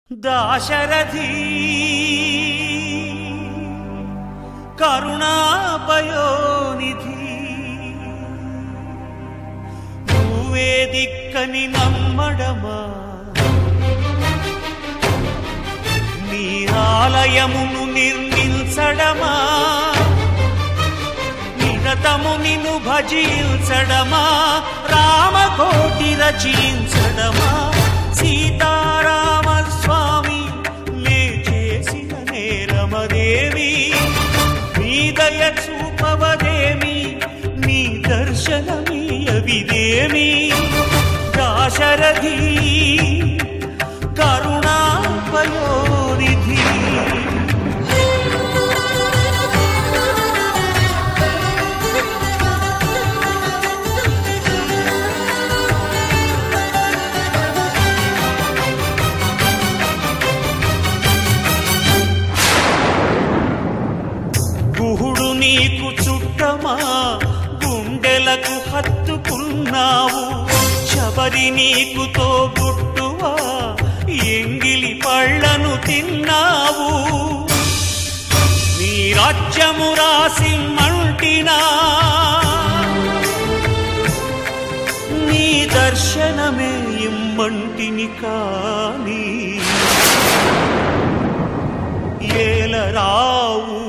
దాశరథి కరుణాపయోనిధి నువ్వే దిక్కని నమ్మడమా నీ ఆలయమును నిర్మించడమా నిరతము నిన్ను భజించడమా రామకోటి రచించడమా సీతారామ స్వామి నే చేసిన నేరమదేవి నీ దయ చూపవదేమి నీ దర్శనమీయవిదేమి దాశరథి కరుణాపయోనిధి గుహుడు నీకు చుట్టమా గుండెలకు హత్తుకున్నావు శబరి నీకు తోబుట్టువా ఎంగిలి పళ్ళను తిన్నావు నీ రాజ్యము రాసి మంటినా నీ దర్శనమే ఇమ్మంటిని కానీ ఏలరావు